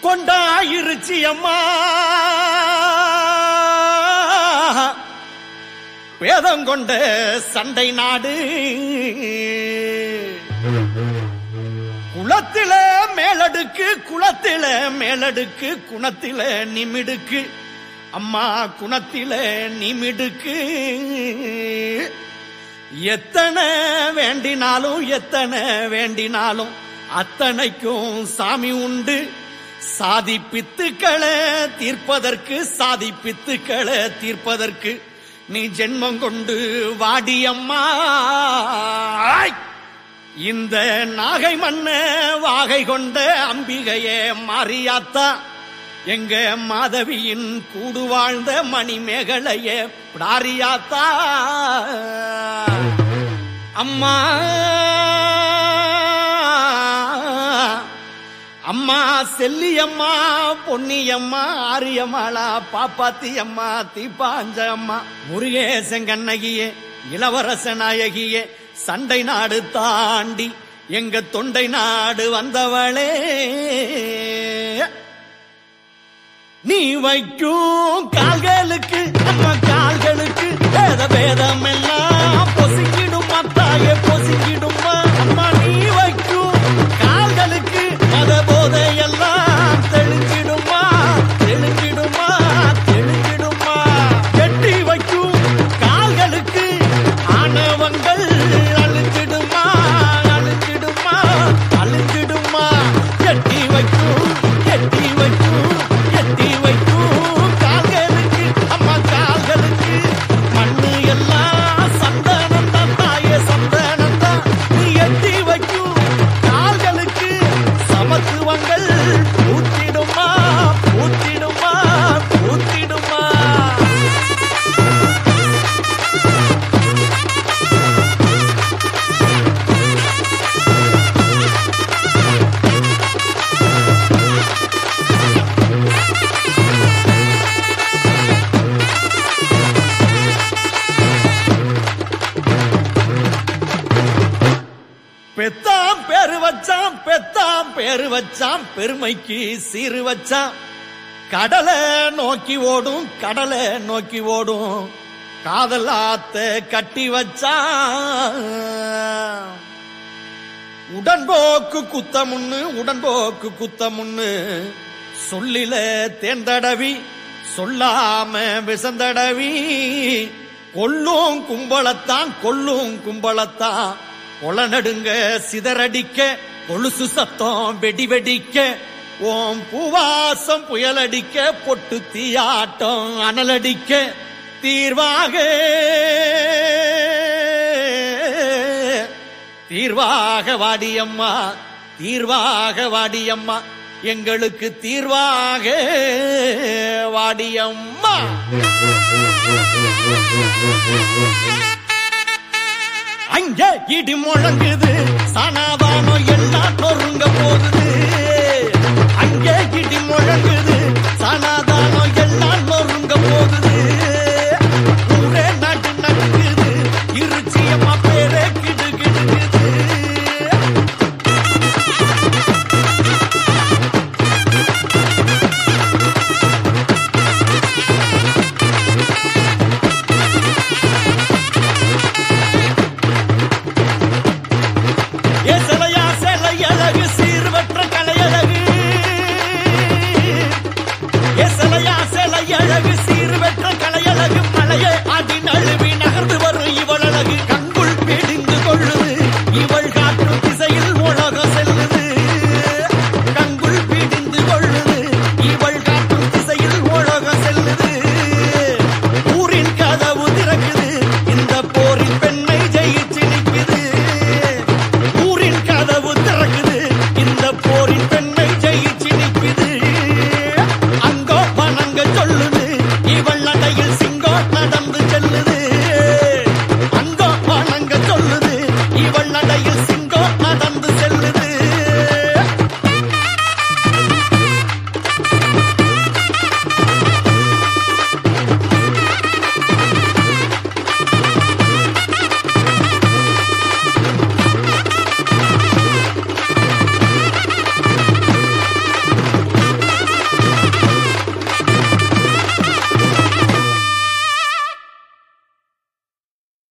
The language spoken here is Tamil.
கொண்டாயிருச்சி அம்மா வேதம் கொண்ட சண்டை நாடு குளத்தில மேலடுக்கு குளத்தில மேலடுக்கு குணத்தில நிமிடுக்கு அம்மா குணத்தில நிமிடுக்கு எத்தனை வேண்டினாலும் எத்தனை வேண்டினாலும் அத்தனைக்கும் சாமி உண்டு சாதி பித்துக்களை தீர்ப்பதற்கு சாதி பித்துக்களை தீர்ப்பதற்கு நீ ஜென்மம் கொண்டு வாடியம்மா ஆய்! இந்த நாகை மண்ண வாகை கொண்ட அம்பிகையே மாரியாத்தா எங்க மாதவியின் கூடு வாழ்ந்த மணிமேகலையே பிடாரியாத்தா அம்மா அம்மா செல்லியம்மா பொன்னியம்மா ஆரியம்மாளா பாப்பாத்தி அம்மா தீப்பாஞ்ச அம்மா முருகேசன் கண்ணகியே இளவரச நாயகியே சண்டை நாடு தாண்டி எங்க தொண்டை நாடு வந்தவளே நீ வைக்கும் கால்களுக்கு நம்ம கால்களுக்கு வேத வேதம் எல்லாம் பொசுக்கிடும் மத்தாய பொசுக்கிடுமா அம்மா நீ வைக்கும் கால்களுக்கு மத போதையெல்லாம் தெளிஞ்சிடுமா தெளிஞ்சிடுமா தெளிஞ்சிடுமா கெட்டி வைக்கும் கால்களுக்கு ஆணவங்கள் அழிஞ்சிடுமா அழிஞ்சிடுமா அழிஞ்சிடுமா கெட்டி வைக்கும் கெட்டி வைக்கும் கெட்டி வைக்கும் கால்களுக்கு அம்மா கால்களுக்கு மண்ணு எல்லாம் சந்தனம் தான் தாயே சந்தனம் தான் நீ எட்டி வைக்கும் கால்களுக்கு சமத்துவங்கள் பூத்திடுமா பூத்திடுமா பூத்திடுமா பெத்தாம் பேரு வச்சான் பெத்தாம் பேரு வச்சான் பெருமைக்கு சீரு வச்சான் கடலை நோக்கி ஓடும் கடலை நோக்கி ஓடும் காதல் ஆத்த கட்டி வச்சான் உடன்போக்கு குத்தமுன்னு உடன்போக்கு குத்தமுன்னு சொல்லில தேர்ந்தடவி சொல்லாம விசந்தடவி கொல்லும் கும்பளத்தான் கொல்லும் கும்பளத்தான் கொல நடுங்க சிதறடிக்க கொலுசு சத்தம் வெடி வெடிக்க ஓம் பூவாசம் புயலடிக்க பொட்டு தீயாட்டம் அனலடிக்க தீர்வாக தீர்வாக வாடியம்மா தீர்வாக வாடியம்மா எங்களுக்கு தீர்வாக வாடியம்மா அங்கே இடி முழங்குது சனாதானம் எல்லாம்